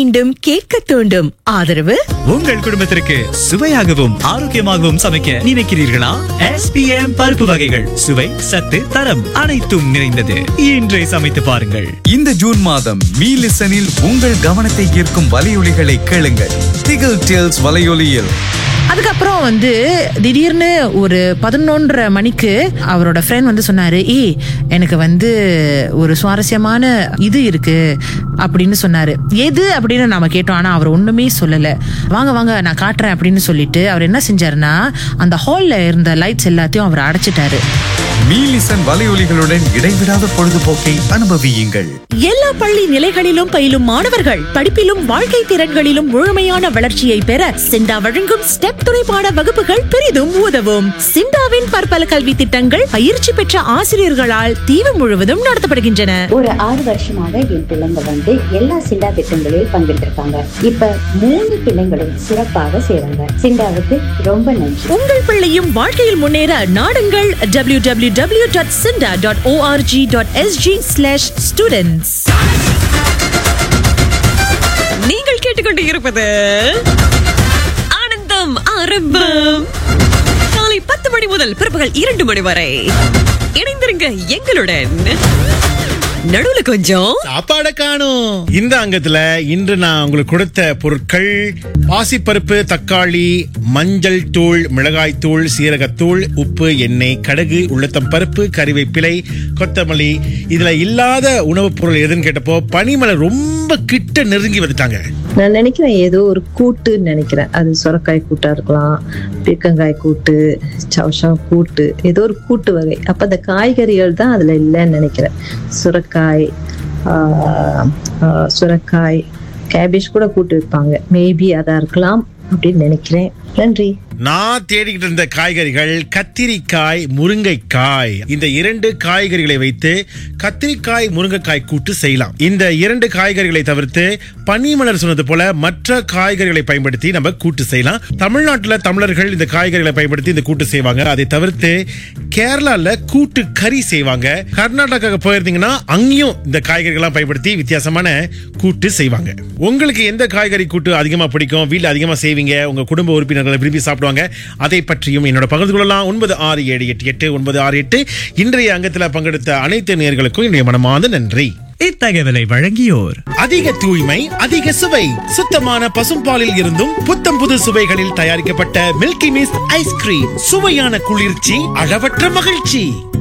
மீண்டும் கேட்க தூண்டும் ஆதரவு உங்கள் குடும்பத்திற்கு சுவையாகவும் ஆரோக்கியமாகவும் சமைக்க நினைக்கிறீர்களா எஸ்பிஎம் பருப்பு வகைகள் சுவை சத்து தரம் அனைத்தும் நிறைந்தது இன்றை சமைத்து பாருங்கள் இந்த ஜூன் மாதம் மீ லிசனில் உங்கள் கவனத்தை ஈர்க்கும் வலையொலிகளை கேளுங்கள் திகில் டேல்ஸ் வலையொலியில் அதுக்கப்புறம் வந்து திடீர்னு ஒரு பதினொன்றரை மணிக்கு அவரோட ஃப்ரெண்ட் வந்து சொன்னாரு ஏய் எனக்கு வந்து ஒரு சுவாரஸ்யமான இது இருக்கு அப்படின்னு சொன்னாரு எது அப்படின்னு நாம கேட்டோம் ஆனா அவர் ஒண்ணுமே சொல்லல வாங்க வாங்க நான் காட்டுறேன் அப்படின்னு சொல்லிட்டு அவர் என்ன செஞ்சாருன்னா அந்த ஹால்ல இருந்த லைட்ஸ் எல்லாத்தையும் அவர் அடைச்சிட்டாரு மீ லிசன் வலையொலிகளுடன் இடைவிடாத பொழுதுபோக்கை அனுபவியுங்கள் எல்லா பள்ளி நிலைகளிலும் பயிலும் மாணவர்கள் படிப்பிலும் வாழ்க்கை திறன்களிலும் முழுமையான வளர்ச்சியை பெற சிண்டா வழங்கும் ஸ்டெப் துணைப்பாட வகுப்புகள் பெரிதும் உதவும் சிண்டாவின் பற்பல கல்வி திட்டங்கள் பயிற்சி பெற்ற ஆசிரியர்களால் தீவு முழுவதும் நடத்தப்படுகின்றன ஒரு ஆறு வருஷமாக என் பிள்ளைங்க வந்து எல்லா சிண்டா திட்டங்களில் பங்கெடுத்திருக்காங்க இப்ப மூணு பிள்ளைங்களும் சிறப்பாக செய்றாங்க சிண்டாவுக்கு ரொம்ப நன்றி உங்கள் பிள்ளையும் வாழ்க்கையில் முன்னேற நாடுங்கள் W W W dot SINDA dot ORG dot SG slash students நீங்கள் கேட்டுக்கொண்டு இருப்பது ஆனந்தம் ஆரம்பம் காலை பத்து மணி முதல் பிற்பகல் இரண்டு மணி வரை இணைந்திருங்க எங்களுடன் நடுவுல கொஞ்சம் சாப்பாட காணும் இந்த அங்கத்துல இன்று நான் உங்களுக்கு கொடுத்த பொருட்கள் பாசிப்பருப்பு தக்காளி மஞ்சள் தூள் மிளகாய் தூள் சீரகத்தூள் உப்பு எண்ணெய் கடுகு உளுத்தம் பருப்பு கறிவேப்பிலை கொத்தமல்லி இதுல இல்லாத உணவுப் பொருள் எதுன்னு கேட்டப்போ பனிமலை ரொம்ப கிட்ட நெருங்கி வந்துட்டாங்க நான் நினைக்கிறேன் ஏதோ ஒரு கூட்டுன்னு நினைக்கிறேன் அது சுரக்காய் கூட்டா இருக்கலாம் பீர்க்கங்காய் கூட்டு சவசம் கூட்டு ஏதோ ஒரு கூட்டு வகை அப்ப அந்த காய்கறிகள் தான் அதுல இல்லைன்னு நினைக்கிறேன் சுரக்காய் ஆஹ், ஆஹ், சுரக்காய் கேபேஜ் கூட கூட்டு வைப்பாங்க மேபி அதா இருக்கலாம் அப்படின்னு நினைக்கிறேன் நன்றி நான் தேடிக்கிட்டு இருந்த காய்கறிகள் கத்திரிக்காய் முருங்கைக்காய் இந்த இரண்டு காய்கறிகளை வைத்து கத்திரிக்காய் முருங்கைக்காய் கூட்டு செய்யலாம் இந்த இரண்டு காய்கறிகளை தவிர்த்து பனிமலர் சொன்னது போல மற்ற காய்கறிகளை பயன்படுத்தி நம்ம கூட்டு செய்யலாம் தமிழ்நாட்டுல தமிழர்கள் இந்த காய்கறிகளை பயன்படுத்தி இந்த கூட்டு செய்வாங்க அதை தவிர்த்து கேரளால கூட்டு கறி செய்வாங்க கர்நாடகா போயிருந்தீங்கன்னா அங்கேயும் இந்த காய்கறிகள்லாம் பயன்படுத்தி வித்தியாசமான கூட்டு செய்வாங்க உங்களுக்கு எந்த காய்கறி கூட்டு அதிகமா பிடிக்கும் வீட்ல அதிகமா செய்வீங்க உங்க குடும்ப உறுப்பினர்களை விரும்பி சாப்பிடுவாங்க அதை பற்றியும் என்னோட பகிர்ந்து கொள்ளலாம் ஒன்பது ஆறு ஏழு எட்டு எட்டு ஒன்பது ஆறு எட்டு இன்றைய அங்கத்தில் பங்கெடுத்த அனைத்து நேயர்களுக்கும் என்னுடைய மனமார்ந்த நன்றி இத்தகவலை வழங்கியோர் அதிக தூய்மை அதிக சுவை சுத்தமான பசும்பாலில் இருந்தும் புத்தம் புது சுவைகளில் தயாரிக்கப்பட்ட மில்கி மிஸ்ட் ஐஸ்கிரீம் சுவையான குளிர்ச்சி அளவற்ற மகிழ்ச்சி